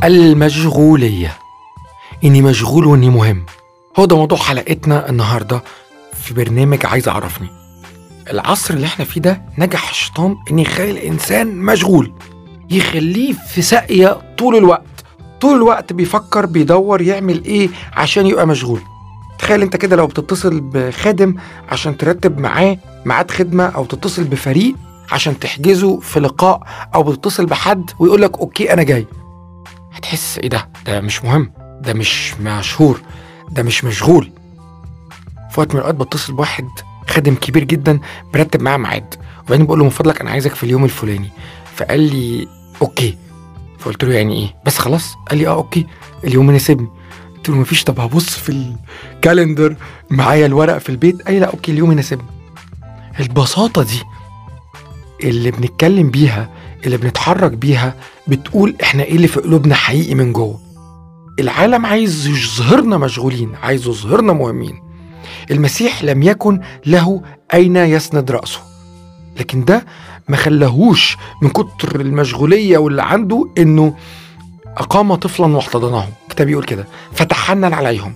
المشغولية إني مشغول وإني مهم هو ده موضوع حلقتنا النهاردة في برنامج عايز أعرفني العصر اللي احنا فيه ده نجح الشيطان إن يخلي الإنسان مشغول يخليه في ساقية طول الوقت طول الوقت بيفكر بيدور يعمل إيه عشان يبقى مشغول تخيل انت كده لو بتتصل بخادم عشان ترتب معاه ميعاد خدمة أو تتصل بفريق عشان تحجزه في لقاء أو بتتصل بحد ويقول لك أوكي أنا جاي هتحس إيه ده ده مش مهم ده مش مشهور ده مش مشغول في وقت من الأوقات بتصل بواحد خادم كبير جدا برتب معاه ميعاد وبعدين بقول له من فضلك أنا عايزك في اليوم الفلاني فقال لي أوكي فقلت له يعني إيه بس خلاص قال لي أه أوكي اليوم يناسبني قلت له مفيش طب هبص في الكالندر معايا الورق في البيت قال لي لا أوكي اليوم يناسبني البساطة دي اللي بنتكلم بيها اللي بنتحرك بيها بتقول احنا ايه اللي في قلوبنا حقيقي من جوه العالم عايز يظهرنا مشغولين عايز يظهرنا مهمين المسيح لم يكن له اين يسند راسه لكن ده ما خلاهوش من كتر المشغوليه واللي عنده انه اقام طفلا واحتضنه الكتاب يقول كده فتحنن عليهم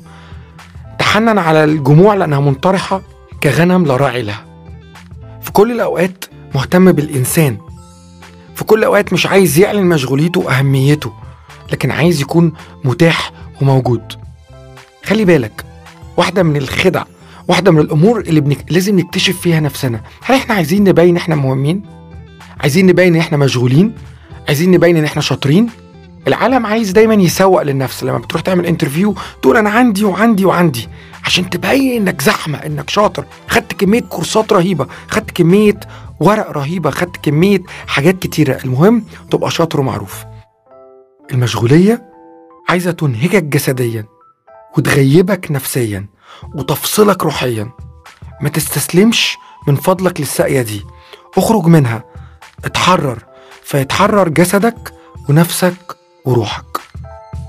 تحنن على الجموع لانها منطرحه كغنم لا راعي لها في كل الاوقات مهتم بالانسان في كل الاوقات مش عايز يعلن مشغوليته واهميته لكن عايز يكون متاح وموجود خلي بالك واحده من الخدع واحده من الامور اللي بنك... لازم نكتشف فيها نفسنا هل احنا عايزين نبين احنا مهمين عايزين نبين ان احنا مشغولين عايزين نبين ان احنا شاطرين العالم عايز دايما يسوق للنفس لما بتروح تعمل انترفيو تقول انا عندي وعندي وعندي عشان تبين انك زحمه انك شاطر خدت كميه كورسات رهيبه خدت كميه ورق رهيبه خدت كميه حاجات كتيره المهم تبقى شاطر ومعروف المشغوليه عايزه تنهكك جسديا وتغيبك نفسيا وتفصلك روحيا ما تستسلمش من فضلك للساقيه دي اخرج منها اتحرر فيتحرر جسدك ونفسك وروحك